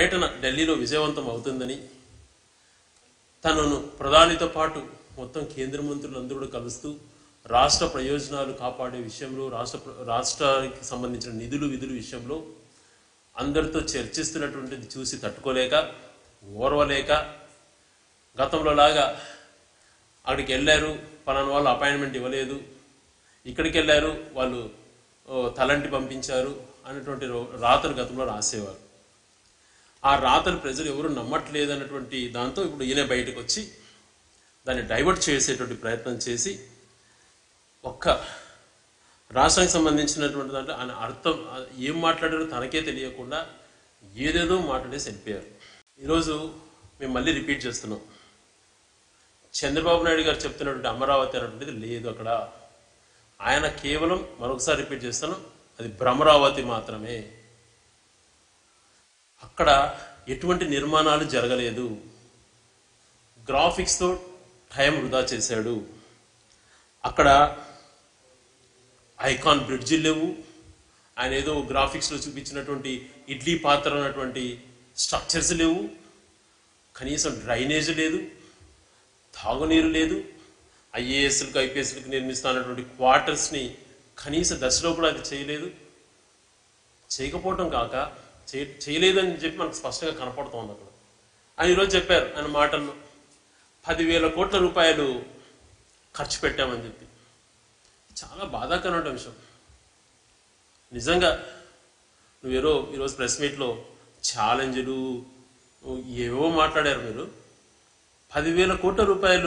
పర్యటన ఢిల్లీలో విజయవంతం అవుతుందని తనను ప్రధానితో పాటు మొత్తం కేంద్ర మంత్రులందరూ కూడా కలుస్తూ రాష్ట్ర ప్రయోజనాలు కాపాడే విషయంలో రాష్ట్ర ప్ర- రాష్ట్రానికి సంబంధించిన నిధులు విధుల విషయంలో అందరితో చర్చిస్తున్నటువంటిది చూసి తట్టుకోలేక ఓర్వలేక గతంలో లాగా అక్కడికి వెళ్ళారు పలానా వాళ్ళు అపాయింట్మెంట్ ఇవ్వలేదు ఇక్కడికి వెళ్ళారు వాళ్ళు ఓ, తలంటి పంపించారు అనేటువంటి రో- రాతలు గతంలో రాసేవారు ఆ రాతలు ప్రజలు ఎవరు నమ్మట్లేదు అన్నటువంటి దాంతో ఇప్పుడు ఈయన బయటకు వచ్చి దాన్ని డైవర్ట్ చేసేటువంటి ప్రయత్నం చేసి ఒక్క రాష్ట్రానికి సంబంధించినటువంటి దాంట్లో ఆయన అర్థం ఆ, ఏం మాట్లాడారో తనకే తెలియకుండా ఏదేదో మాట్లాడేసి వెళ్ళిపోయారు ఈరోజు మేము మళ్ళీ రిపీట్ చేస్తున్నాం చంద్రబాబు నాయుడు గారు చెప్తున్నటువంటి అమరావతి అనేటువంటిది లేదు అక్కడ ఆయన కేవలం మరొకసారి రిపీట్ చేస్తాను అది భ్రమరావతి మాత్రమే అక్కడ ఎటువంటి నిర్మాణాలు జరగలేదు గ్రాఫిక్స్తో టైం వృధా చేశాడు అక్కడ ఐకాన్ బ్రిడ్జి లేవు ఆయన ఏదో గ్రాఫిక్స్లో చూపించినటువంటి ఇడ్లీ పాత్ర ఉన్నటువంటి స్ట్రక్చర్స్ లేవు కనీసం డ్రైనేజ్ లేదు తాగునీరు లేదు ఐఏఎస్లకు ఐపీఎస్లకు నిర్మిస్తున్నటువంటి క్వార్టర్స్ని కనీస దశలో కూడా అది చేయలేదు చేయకపోవటం కాక చేయ చేయలేదని చెప్పి మనకు స్పష్టంగా కనపడుతోంది అక్కడ ఆయన ఈరోజు చెప్పారు ఆయన మాటల్లో పదివేల కోట్ల రూపాయలు ఖర్చు పెట్టామని చెప్పి చాలా బాధాకరమైన అంశం నిజంగా నువ్వేరో ఈరోజు ప్రెస్ మీట్లో ఛాలెంజ్లు ఏవో మాట్లాడారు మీరు పదివేల కోట్ల రూపాయలు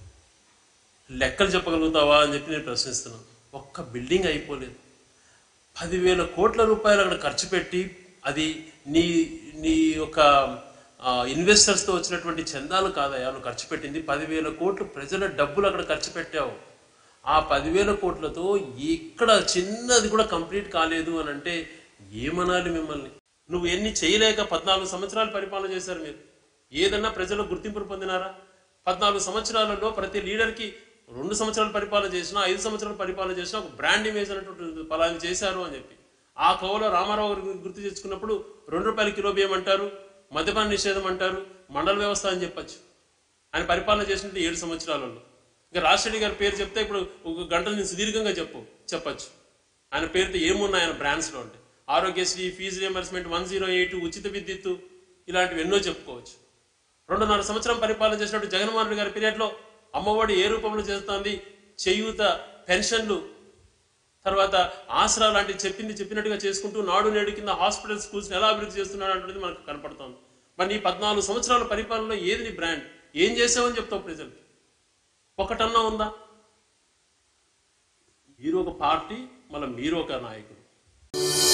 లెక్కలు చెప్పగలుగుతావా అని చెప్పి నేను ప్రశ్నిస్తున్నాను ఒక్క బిల్డింగ్ అయిపోలేదు పదివేల కోట్ల రూపాయలు అక్కడ ఖర్చు పెట్టి అది నీ నీ యొక్క ఇన్వెస్టర్స్తో వచ్చినటువంటి చందాలు కాదయా నువ్వు ఖర్చు పెట్టింది పదివేల కోట్లు ప్రజల డబ్బులు అక్కడ ఖర్చు పెట్టావు ఆ పదివేల కోట్లతో ఇక్కడ చిన్నది కూడా కంప్లీట్ కాలేదు అని అంటే ఏమనాలి మిమ్మల్ని నువ్వు ఎన్ని చేయలేక పద్నాలుగు సంవత్సరాలు పరిపాలన చేశారు మీరు ఏదన్నా ప్రజలు గుర్తింపును పొందినారా పద్నాలుగు సంవత్సరాలలో ప్రతి లీడర్కి రెండు సంవత్సరాలు పరిపాలన చేసినా ఐదు సంవత్సరాలు పరిపాలన చేసినా ఒక బ్రాండ్ ఇమేజ్ అనేటువంటి పలాని చేశారు అని చెప్పి ఆ కోవలో రామారావు గారు గుర్తు తెచ్చుకున్నప్పుడు రెండు రూపాయల కిలో బియ్యం అంటారు మద్యపాన నిషేధం అంటారు మండల వ్యవస్థ అని చెప్పచ్చు ఆయన పరిపాలన చేసినట్టు ఏడు సంవత్సరాలలో ఇంకా రాజశేఖర్ గారి పేరు చెప్తే ఇప్పుడు ఒక గంట నేను సుదీర్ఘంగా చెప్పు చెప్పచ్చు ఆయన పేరుతో ఏమున్నాయి ఆయన బ్రాండ్స్లో అంటే Arogyasri fee reimbursement one zero eight ఉచిత విద్యుత్తు ఇలాంటివి ఎన్నో చెప్పుకోవచ్చు రెండున్నర సంవత్సరం పరిపాలన చేసినట్టు జగన్మోహన్ రెడ్డి గారి పీరియడ్లో అమ్మఒడి ఏ రూపంలో చేస్తోంది చేయూత పెన్షన్లు తర్వాత ఆసరా లాంటివి చెప్పింది చెప్పినట్టుగా చేసుకుంటూ నాడు నేడు కింద హాస్పిటల్ స్కూల్స్ ఎలా అభివృద్ధి చేస్తున్నాడు అనేది మనకు కనపడుతోంది మరి నీ పద్నాలుగు సంవత్సరాల పరిపాలనలో ఏది నీ బ్రాండ్ ఏం చేసావని చెప్తావు ప్రజలకి ఒకటన్నా ఉందా మీరు ఒక పార్టీ మళ్ళీ మీరు ఒక నాయకుడు